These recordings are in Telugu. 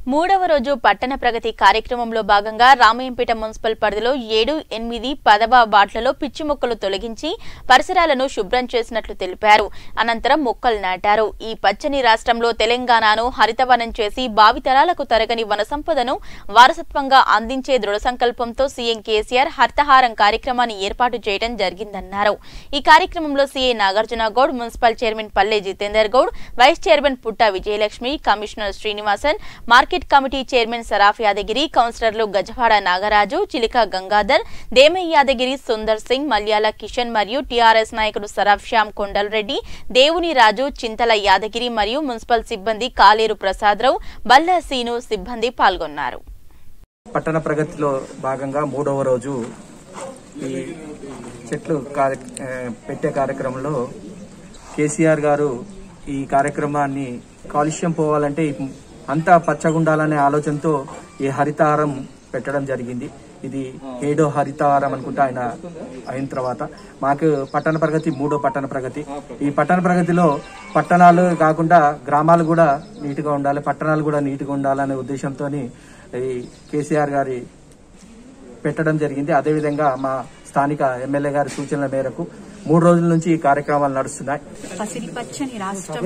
మూడవ రోజు పట్టణ ప్రగతి కార్యక్రమంలో భాగంగా రామయంపేట మున్సిపల్ పరిధిలో ఏడు ఎనిమిది పదవ వార్డులలో పిచ్చి మొక్కలు తొలగించి పరిసరాలను శుభ్రం చేసినట్లు తెలిపారు అనంతరం మొక్కలు నాటారు ఈ పచ్చని రాష్ట్రంలో తెలంగాణను హరితవనం చేసి భావితరాలకు తరగని వన సంపదను వారసత్వంగా అందించే దృఢ సంకల్పంతో సీఎం కేసీఆర్ హరితహారం కార్యక్రమాన్ని ఏర్పాటు చేయడం జరిగిందన్నారు ఈ కార్యక్రమంలో CA Nagarjuna Goud municipal chairman Palle Jitender Goud vice chairman Putta Vijayalakshmi commissioner Srinivasan market committee chairman Saraf Yadagiri కౌన్సిలర్లు గజవాడ నాగరాజు చిలిక గంగాధర్ దేమయ్య యాదగిరి సుందర్ సింగ్ మల్యాల కిషన్ మరియు టీఆర్ఎస్ నాయకుడు సరాఫ్ శ్యామ్ కొండలరెడ్డి దేవుని రాజు చింతల యాదగిరి మరియు మున్సిపల్ సిబ్బంది కాలేరు ప్రసాదరావు బల్లా సీను సిబ్బంది పాల్గొన్నారు పట్టణ ప్రగతిలో భాగంగా మూడవ రోజు ఈ చెట్లు కార్య- ఆ, పెట్టే కార్యక్రమంలో కేసీఆర్ గారు ఈ కార్యక్రమాన్ని కాలుష్యం పోవాలంటే ఈ అంతా పచ్చగుండాలనే ఆలోచనతో ఈ హరితహారం పెట్టడం జరిగింది ఇది ఏడో హరితహారం అనుకుంటా ఆయన అయిన తర్వాత మాకు పట్టణ ప్రగతి మూడో పట్టణ ప్రగతి ఈ పట్టణ ప్రగతిలో పట్టణాలు కాకుండా గ్రామాలు కూడా నీట్గా ఉండాలి పట్టణాలు కూడా నీట్గా ఉండాలనే ఉద్దేశంతో ఈ కేసీఆర్ గారి పెట్టడం జరిగింది అదేవిధంగా మా స్థానిక ఎమ్మెల్యే గారి సూచనల మేరకు మూడు రోజుల నుంచి ఈ కార్యక్రమాలు నడుస్తున్నాయి పసిడి పచ్చని రాష్ట్రం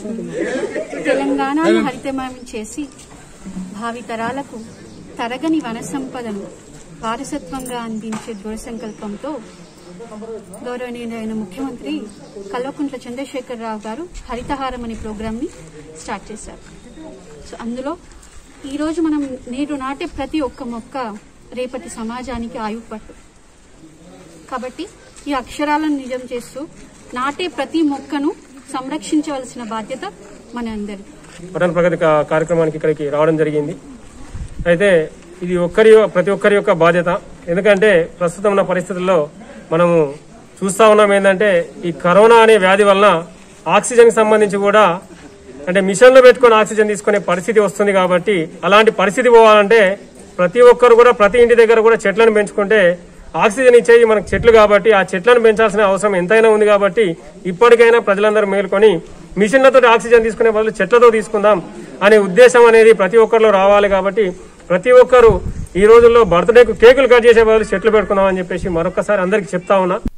తెలంగాణను హరితమయం చేసి భావితరాలకు తరగని వన సంపదను వారసత్వంగా అందించే దృఢ సంకల్పంతో గౌరవనీయులైన ముఖ్యమంత్రి కల్వకుంట్ల చంద్రశేఖరరావు గారు హరితహారం అనే ప్రోగ్రామ్ ని స్టార్ట్ చేశారు సో అందులో ఈరోజు మనం నేడు నాటే ప్రతి ఒక్క మొక్క రేపటి సమాజానికి ఆయువు పట్టు కాబట్టి ఈ అక్షరాలను నిజం చేస్తూ నాటే ప్రతి మొక్కను సంరక్షించవలసిన బాధ్యత మన అందరిది పట్టణ ప్రగతి కా- కార్యక్రమానికి ఇక్కడికి రావడం జరిగింది అయితే ఇది ఒక్కరి ప్రతి ఒక్కరి యొక్క బాధ్యత ఎందుకంటే ప్రస్తుతం ఉన్న పరిస్థితుల్లో మనము చూస్తా ఉన్నాం ఏంటంటే ఈ కరోనా అనే వ్యాధి వలన ఆక్సిజన్ కి సంబంధించి కూడా అంటే మిషన్లో పెట్టుకొని ఆక్సిజన్ తీసుకునే పరిస్థితి వస్తుంది కాబట్టి అలాంటి పరిస్థితి పోవాలంటే ప్రతి ఒక్కరు కూడా ప్రతి ఇంటి దగ్గర కూడా చెట్లను పెంచుకుంటే ఆక్సిజన్ ఇచ్చేది మనకు చెట్లు కాబట్టి ఆ చెట్లను పెంచాల్సిన అవసరం ఎంతైనా ఉంది కాబట్టి ఇప్పటికైనా ప్రజలందరూ మేల్కొని మిషన్లతో ఆక్సిజన్ తీసుకునే బదులు చెట్లతో తీసుకుందాం అనే ఉద్దేశం అనేది ప్రతి ఒక్కరిలో రావాలి కాబట్టి ప్రతి ఒక్కరు ఈ రోజుల్లో బర్త్డేకు కేకులు కట్ చేసే బదులు చెట్లు పెట్టుకుందాం అని చెప్పేసి మరొకసారి అందరికి చెప్తా ఉన్నా